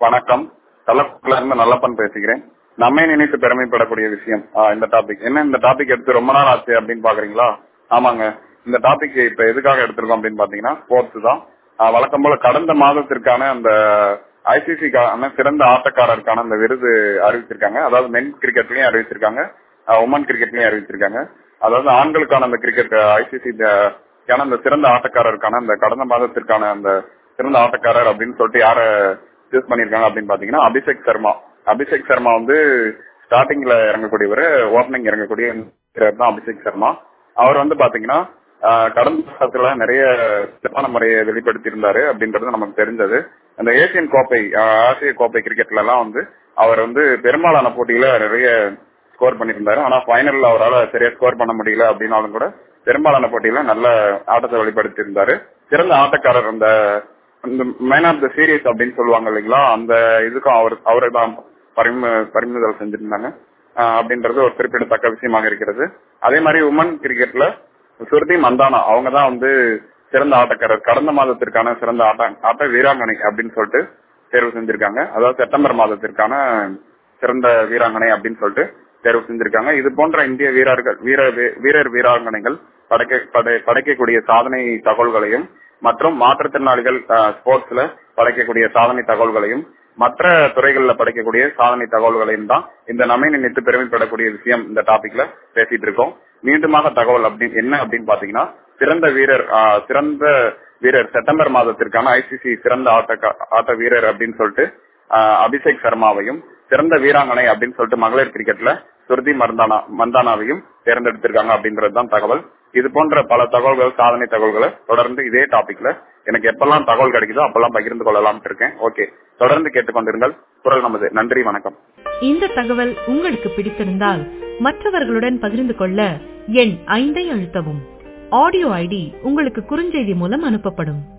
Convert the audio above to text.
வணக்கம் கள்ளக்குளத்துல இருந்து நல்லப்பன் பேசுகிறேன் நம்மை நினைத்து பெருமைப்படக்கூடிய விஷயம் ஆஹ் இந்த டாபிக் என்ன இந்த டாபிக் எடுத்து ரொம்ப நாள் ஆச்சு அப்படின்னு பாக்குறீங்களா ஆமாங்க இந்த டாபிக் இப்ப எதுக்காக எடுத்திருக்கோம் அப்படின்னு பாத்தீங்கன்னா ஸ்போர்ட்ஸ் தான் ஆஹ் வழக்கம் போல கடந்த மாதத்திற்கான அந்த ஐசிசி சிறந்த ஆட்டக்காரருக்கான அந்த விருது அறிவிச்சிருக்காங்க அதாவது மென் கிரிக்கெட்லயும் அறிவிச்சிருக்காங்க உமன் கிரிக்கெட்லயும் அறிவிச்சிருக்காங்க அதாவது ஆண்களுக்கான அந்த கிரிக்கெட் ஐசிசி அந்த சிறந்த ஆட்டக்காரருக்கான அந்த கடந்த மாதத்திற்கான அந்த சிறந்த ஆட்டக்காரர் அப்படின்னு சொல்லிட்டு யார சூஸ் பண்ணிருக்காங்க அப்படின்னு பாத்தீங்கன்னா அபிஷேக் சர்மா அபிஷேக் சர்மா வந்து ஸ்டார்டிங்ல இறங்கக்கூடியவர் ஓப்பனிங் இறங்கக்கூடிய தான் அபிஷேக் சர்மா அவர் வந்து பாத்தீங்கன்னா கடந்த காலத்துல நிறைய சிறப்பான முறையை வெளிப்படுத்தி இருந்தாரு அப்படின்றது நமக்கு தெரிஞ்சது அந்த ஏசியன் கோப்பை ஆசிய கோப்பை கிரிக்கெட்ல எல்லாம் வந்து அவர் வந்து பெரும்பாலான போட்டியில நிறைய ஸ்கோர் பண்ணியிருந்தாரு ஆனா பைனல்ல அவரால் சரியா ஸ்கோர் பண்ண முடியல அப்படின்னாலும் கூட பெரும்பாலான போட்டியில நல்ல ஆட்டத்தை வெளிப்படுத்தி இருந்தாரு சிறந்த ஆட்டக்காரர் அந்த மேன் ஆஃப் த சீரியஸ் அப்படின்னு சொல்லுவாங்க இல்லைங்களா அந்த இதுக்கும் அவர் அவரை தான் பரிம பறிமுதல் செஞ்சிருந்தாங்க அப்படின்றது ஒரு குறிப்பிடத்தக்க விஷயமாக இருக்கிறது அதே மாதிரி உமன் கிரிக்கெட்ல சுருதி மந்தானா அவங்க தான் வந்து சிறந்த ஆட்டக்காரர் கடந்த மாதத்திற்கான சிறந்த ஆட்ட ஆட்ட வீராங்கனை அப்படின்னு சொல்லிட்டு தேர்வு செஞ்சிருக்காங்க அதாவது செப்டம்பர் மாதத்திற்கான சிறந்த வீராங்கனை அப்படின்னு சொல்லிட்டு தேர்வு செஞ்சிருக்காங்க இது போன்ற இந்திய வீரர்கள் வீர வீரர் வீராங்கனைகள் படைக்க படைக்கக்கூடிய சாதனை தகவல்களையும் மற்றும் மாற்றுத்திறனாளிகள் ஸ்போர்ட்ஸ்ல படைக்கக்கூடிய சாதனை தகவல்களையும் மற்ற துறைகளில் படைக்கக்கூடிய சாதனை தகவல்களையும் தான் இந்த நம்மை நினைத்து பெருமைப்படக்கூடிய விஷயம் இந்த டாபிக்ல பேசிட்டு இருக்கோம் மீண்டுமாக தகவல் அப்படின்னு என்ன அப்படின்னு பாத்தீங்கன்னா சிறந்த வீரர் சிறந்த வீரர் செப்டம்பர் மாதத்திற்கான ஐசிசி சிறந்த ஆட்ட ஆட்ட வீரர் அப்படின்னு சொல்லிட்டு அபிஷேக் சர்மாவையும் சிறந்த வீராங்கனை அப்படின்னு சொல்லிட்டு மகளிர் கிரிக்கெட்ல சுருதி மர்தானா மந்தானாவையும் தேர்ந்தெடுத்திருக்காங்க அப்படின்றது தான் தகவல் இது போன்ற பல தகவல்கள் சாதனை தகவல்களை தொடர்ந்து இதே டாபிக்ல எனக்கு எப்பெல்லாம் தகவல் கிடைக்குதோ அப்பெல்லாம் பகிர்ந்து கொள்ளலாம் இருக்கேன் ஓகே தொடர்ந்து கேட்டுக்கொண்டிருங்கள் குரல் நமது நன்றி வணக்கம் இந்த தகவல் உங்களுக்கு பிடித்திருந்தால் மற்றவர்களுடன் பகிர்ந்து கொள்ள எண் ஐந்தை அழுத்தவும் ஆடியோ ஐடி உங்களுக்கு குறுஞ்செய்தி மூலம் அனுப்பப்படும்